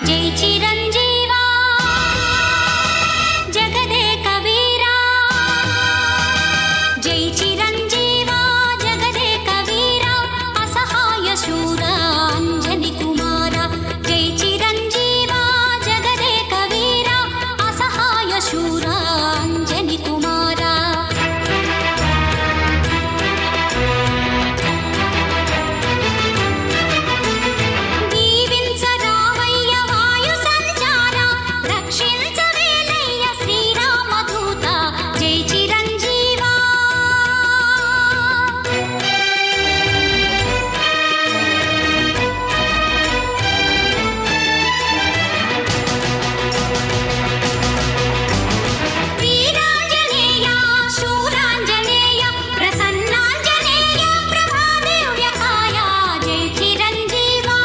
జై చిరంజీవా జగదేక వీరా జై చిరంజీవా జగదేక వీరా అసహాయ శూర అంజని కుమార జై చిరంజీవా జగదేక వీరా అసహాయ శూర అంజని కుమార దీవించరావయ్య వాయు సంచార రక్షించవేలయ్య శ్రీరామదూత జై చిరంజీవా వీరాంజనేయ శూరాంజనేయ ప్రసన్నాంజనేయ ప్రభాదివ్యకాయ జై చిరంజీవా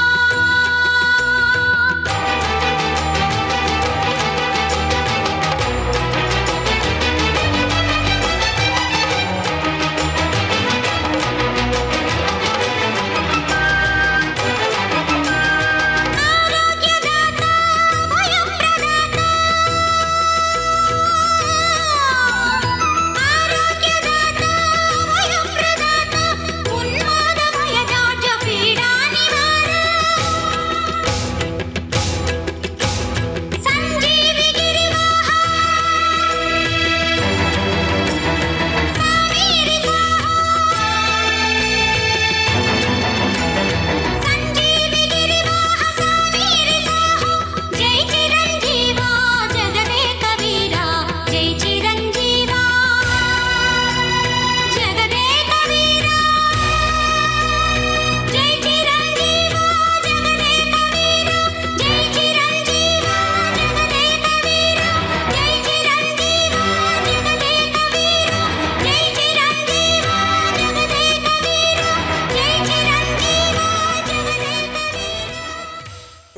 ఆరోగ్యదాత భయప్రదాత ఆరోగ్యదాత భయప్రదాత ఉన్మాద భయదాఢ్య పీడా నివార సంజీవి గిరివాహ సామీరి సంజీవి గిరివాహ సామీరి సాహో జై చిరంజీవా జగదేక వీరా జై చిరంజీవా జగదేక వీరా జై చిరంజీవా జగదేక వీరా జై చిరంజీవా జగదేక వీరా జై చిరంజీవా జగదేక వీరా జై చిరంజీవా జగదేక వీరా జై చిరంజీవా జగదేక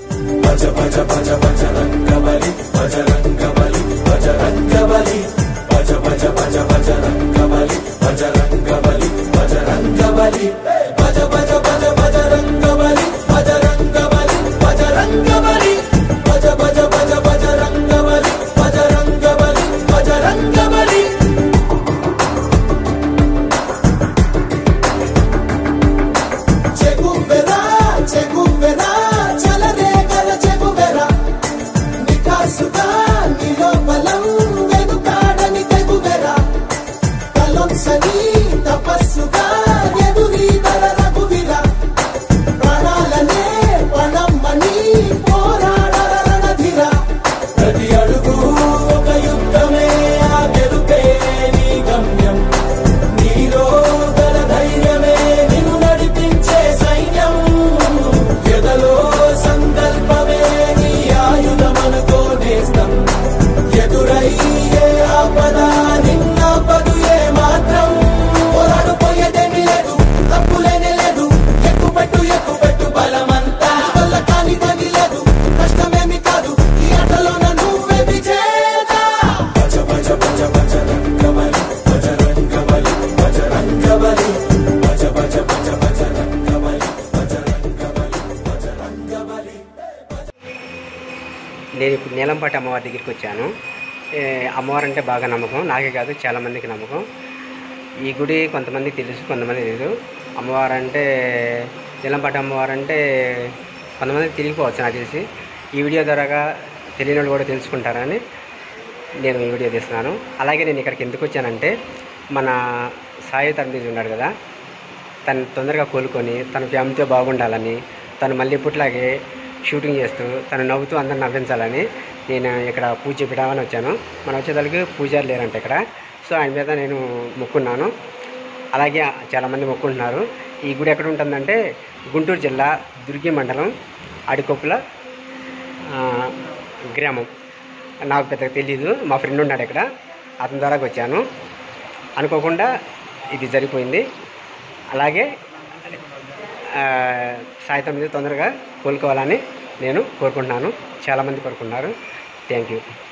చెగువెరా చెగువెరా చలరే గల చెగువెరా నికాసుగా నీలో బలం వెనుకాడని తెగువెరా కలొంసని తపస్సుగా ఎదురీదర రఘువిరా ప్రాణాలనే పణమ్మని పోరాడర రణధిరా ప్రతి అడుగు ఒక యుద్ధమే ఆ గెలుపే నీ గమ్యం నీలో గల ధైర్యమే నిన్ను నడిపించే సైన్యం ఎదలో సంకల్పమే నీ ఆయుధమనుకో నేస్తం ఎదురయ్యే ఆపద నిన్నపదు ఏ మాత్రం పోరాడు పోయేదేమీ లేదు తప్పులేనే లేదు ఎక్కుపెట్టు ఎక్కుపెట్టు బలమంతా వల్ల కాని తగి లేదు కష్టమేమి కాదు ఈ ఆటలోన నువ్వే విజేత భజ భజ భజ భజ రంగబలి భజ రంగబలి భజ రంగబలి భజ భజ భజ భజ రంగబలి భజ రంగబలి భజ రంగబలి నేను ఇప్పుడు నీలంపాటి అమ్మవారి దగ్గరికి వచ్చాను ఏ, అమ్మవారు అంటే బాగా నమ్మకం నాకే కాదు చాలామందికి నమ్మకం ఈ గుడి కొంతమందికి తెలుసు కొంతమంది తెలియదు అమ్మవారు అంటే నీలంపాటి అమ్మవారు అంటే కొంతమందికి తెలియకపోవచ్చు నాకు తెలిసి ఈ వీడియో ద్వారాగా తెలియని వాళ్ళు కూడా తెలుసుకుంటారని నేను ఈ వీడియో తీస్తున్నాను అలాగే నేను ఇక్కడికి ఎందుకు వచ్చానంటే మన సాయి తరబీజ్ ఉన్నాడు కదా తను తొందరగా కోలుకొని తన ఫ్యామిలీతో బాగుండాలని తను మళ్ళీ ఇప్పట్లాగే షూటింగ్ చేస్తూ తను నవ్వుతూ అందరిని నవ్వించాలని నేను ఇక్కడ పూజ చేపిద్దామని వచ్చాను మనం వచ్చేదానికి పూజారు లేరంట ఇక్కడ సో ఆయన మీద నేను మొక్కున్నాను అలాగే చాలామంది మొక్కుంటున్నారు ఈ గుడి ఎక్కడ ఉంటుందంటే గుంటూరు జిల్లా దుర్గి మండలం అడికొప్పుల ఆ, గ్రామం నాకు పెద్దగా తెలీదు మా ఫ్రెండ్ ఉన్నాడు ఇక్కడ అతని ద్వారా వచ్చాను అనుకోకుండా ఇది జరిగిపోయింది అలాగే ఆ, సాయంత్రం మీద తొందరగా కోలుకోవాలని నేను కోరుకుంటున్నాను చాలామంది కోరుకున్నారు థ్యాంక్ యూ